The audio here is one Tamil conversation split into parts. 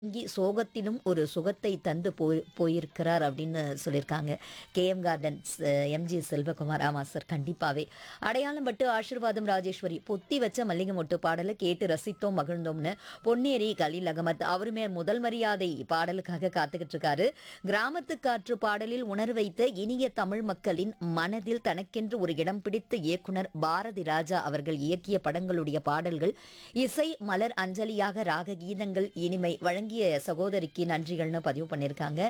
இங்கே சோகத்திலும் ஒரு சுகத்தை தந்து போய் போயிருக்கிறார் அப்படின்னு சொல்லியிருக்காங்க கேஎம் கார்டன்ஸ் எம்ஜி செல்வகுமார் ஆமாம் சார் கண்டிப்பாகவே அடையாளம் பட்டு ஆசீர்வாதம் ராஜேஸ்வரி பொத்தி வச்ச மல்லிகை மொட்டு பாடலை கேட்டு ரசித்தோம் மகிழ்ந்தோம்னு பொன்னேரி கலீல் அகமத் அவருமே முதல் மரியாதை பாடலுக்காக காத்துக்கிட்டு இருக்காரு கிராமத்து காற்று பாடலில் உணர் வைத்த இனிய தமிழ் மக்களின் மனதில் தனக்கென்று ஒரு இடம் பிடித்த இயக்குனர் பாரதி ராஜா அவர்கள் இயக்கிய படங்களுடைய பாடல்கள் இசை மலர் அஞ்சலியாக ராக கீதங்கள் இனிமை வழங்கிய சகோதரிக்கு நன்றிகள்னு பதிவு பண்ணியிருக்காங்க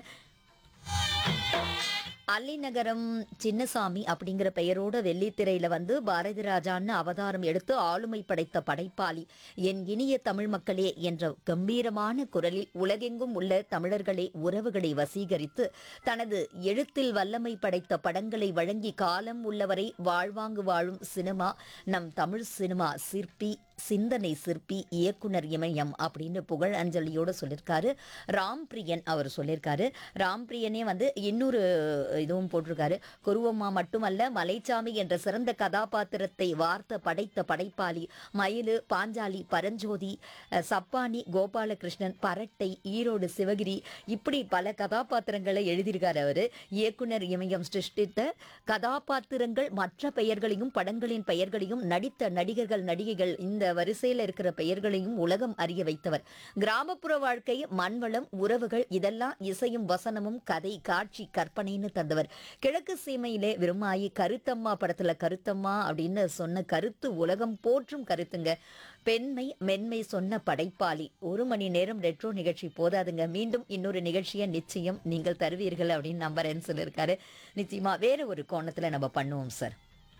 அல்லிநகரம் சின்னசாமி அப்படிங்கிற பெயரோட வெள்ளித்திரையில வந்து பாரதி ராஜான்னு அவதாரம் எடுத்து ஆளுமை படைத்த படைப்பாளி என் இனிய தமிழ் மக்களே என்ற கம்பீரமான குரலில் உலகெங்கும் உள்ள தமிழர்களை உறவுகளை வசீகரித்து தனது எழுத்தில் வல்லமை படைத்த படங்களை வழங்கி காலம் உள்ளவரை வாழ்வாங்கு வாழும் சினிமா நம் தமிழ் சினிமா சிற்பி சிந்தனை சிற்பி இயக்குனர் இமயம் அப்படின்னு புகழ் அஞ்சலியோட சொல்லியிருக்காரு ராம் பிரியன் அவர் சொல்லியிருக்காரு ராம் பிரியனே வந்து இன்னொரு இதுவும் போட்டிருக்காரு குருவம்மா மட்டுமல்ல மலைச்சாமி என்ற சிறந்த கதாபாத்திரத்தை வார்த்த படைத்த படைப்பாளி மயிலு பாஞ்சாலி பரஞ்சோதி அஹ், சப்பானி கோபாலகிருஷ்ணன் பரட்டை ஈரோடு சிவகிரி இப்படி பல கதாபாத்திரங்களை எழுதியிருக்காரு அவர் இயக்குனர் இமயம் சிருஷ்டித்த கதாபாத்திரங்கள் மற்ற பெயர்களையும் படங்களின் பெயர்களையும் நடித்த நடிகர்கள் நடிகைகள் இந்த வரிசையில் இருக்கிற பெயர்களையும் உலகம் அறிய வைத்தவர் கிராமப்புற வாழ்க்கை மண்வளம் உறவுகள் இதெல்லாம் இசையும் வசனமும் கதை காட்சி கற்பனைன்னு தந்தவர் கிழக்கு சீமையிலே விரும்மாயி கருத்தம்மா படத்துல கருத்தம்மா அப்படின்னு சொன்ன கருத்து உலகம் போற்றும் கருத்துங்க பெண்மை மென்மை சொன்ன படைப்பாளி ஒரு மணி நேரம் ரெட்ரோ நிகழ்ச்சி போதாதுங்க மீண்டும் இன்னொரு நிகழ்ச்சியை நிச்சயம் நீங்கள் தருவீர்கள் அப்படின்னு நம்புறேன்னு சொல்லியிருக்காரு நிச்சயமா வேற ஒரு கோணத்துல நம்ம பண்ணுவோம் சார்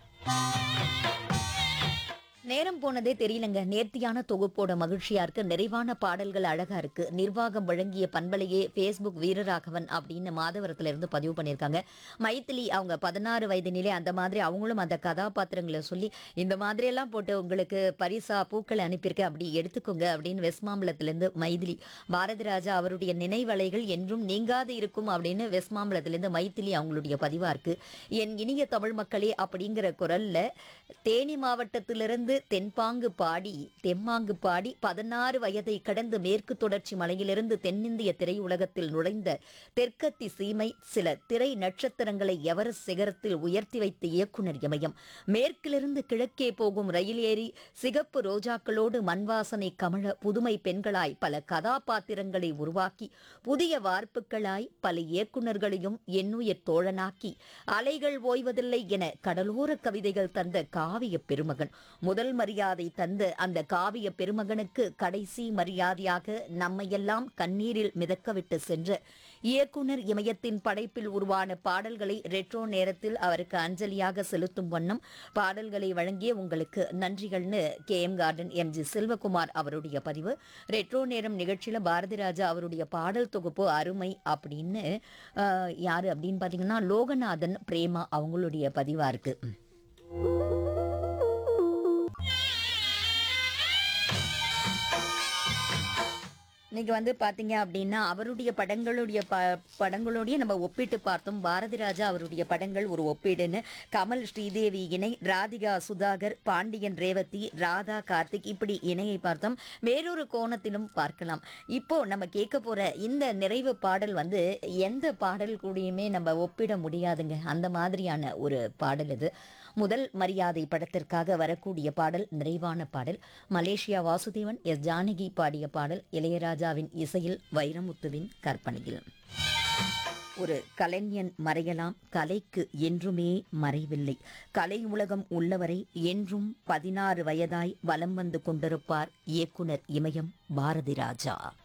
நேரம் போனதே தெரியலங்க நேர்த்தியான தொகுப்போட மகிழ்ச்சியா இருக்கு நிறைவான பாடல்கள் அழகா இருக்கு நிர்வாகம் வழங்கிய பண்பலையே ஃபேஸ்புக் வீரராகவன் அப்படின்னு மாதவரத்துல இருந்து பதிவு பண்ணியிருக்காங்க மைத்திலி அவங்க பதினாறு வயதினிலே அந்த மாதிரி அவங்களும் அந்த கதாபாத்திரங்களை சொல்லி இந்த மாதிரி எல்லாம் போட்டு உங்களுக்கு பரிசா பூக்களை அனுப்பியிருக்க அப்படி எடுத்துக்கோங்க அப்படின்னு வெஸ்மாம்பலத்திலிருந்து மைதிலி பாரதி ராஜா அவருடைய நினைவலைகள் என்றும் நீங்காது இருக்கும் அப்படின்னு வெஸ்மாம்பலத்திலிருந்து மைத்திலி அவங்களுடைய பதிவா இருக்கு என் இனிய தமிழ் மக்களே அப்படிங்கிற குரல்ல தேனி மாவட்டத்திலிருந்து தென்பாங்கு பாடி தெம்மாங்கு பாடி பதினாறு வயதை கடந்து மேற்கு தொடர்ச்சி மலையிலிருந்து தென்னிந்திய திரையுலகத்தில் நுழைந்த தெற்கத்தி சீமை சில திரை நட்சத்திரங்களை எவரெஸ்ட் சிகரத்தில் உயர்த்தி வைத்த இயக்குனர் இமயம் மேற்கிலிருந்து கிழக்கே போகும் ரயில் ஏறி சிகப்பு ரோஜாக்களோடு மண்வாசனை கமழ புதுமை பெண்களாய் பல கதாபாத்திரங்களை உருவாக்கி புதிய வார்ப்புகளாய் பல இயக்குனர்களையும் எண்ணுயிர் தோழனாக்கி அலைகள் ஓய்வதில்லை என கடலோர கவிதைகள் தந்த காவிய பெருமகன் முதல் மரியாதை தந்த அந்த காவிய பெருமகனுக்கு கடைசி மரியாதையாக நம்மையெல்லாம் கண்ணீரில் மிதக்கவிட்டு சென்ற இயக்குனர் இமயத்தின் படைப்பில் உருவான பாடல்களை ரெட்ரோ நேரத்தில் அவருக்கு அஞ்சலியாக செலுத்தும் வண்ணம் பாடல்களை வழங்கிய உங்களுக்கு நன்றிகள்னு K M garden M G Selvakumar அவருடைய பதிவு ரெட்ரோ நேரம் நிகழ்ச்சியில பாரதி ராஜா அவருடைய பாடல் தொகுப்பு அருமை அப்படின்னு ஆஹ், யாரு அப்படின்னு பாத்தீங்கன்னா லோகநாதன் பிரேமா அவங்களுடைய பதிவா இருக்கு இன்னைக்கு வந்து பாத்தீங்க அப்படின்னா அவருடைய படங்களுடைய ப படங்களோடய நம்ம ஒப்பிட்டு பார்த்தோம் பாரதி ராஜா அவருடைய படங்கள் ஒரு ஒப்பீடுன்னு கமல் ஸ்ரீதேவி இணை ராதிகா சுதாகர் பாண்டியன் ரேவதி ராதா கார்த்திக் இப்படி இணையை பார்த்தோம் வேறொரு கோணத்திலும் பார்க்கலாம் இப்போ நம்ம கேட்க போற இந்த நிறைவு பாடல் வந்து எந்த பாடல் கூடயுமே நம்ம ஒப்பிட முடியாதுங்க அந்த மாதிரியான ஒரு பாடல் இது முதல் மரியாதை படத்திற்காக வரக்கூடிய பாடல் நிறைவான பாடல் மலேசியா வாசுதேவன் எஸ் ஜானகி பாடிய பாடல் இளையராஜாவின் இசையில் வைரமுத்துவின் கற்பனையில் ஒரு கலைஞன் மறையலாம் கலைக்கு என்றுமே மறைவில்லை கலை உலகம் உள்ளவரை என்றும் பதினாறு வயதாய் வலம் வந்து கொண்டிருப்பார் இயக்குனர் இமயம் பாரதி ராஜா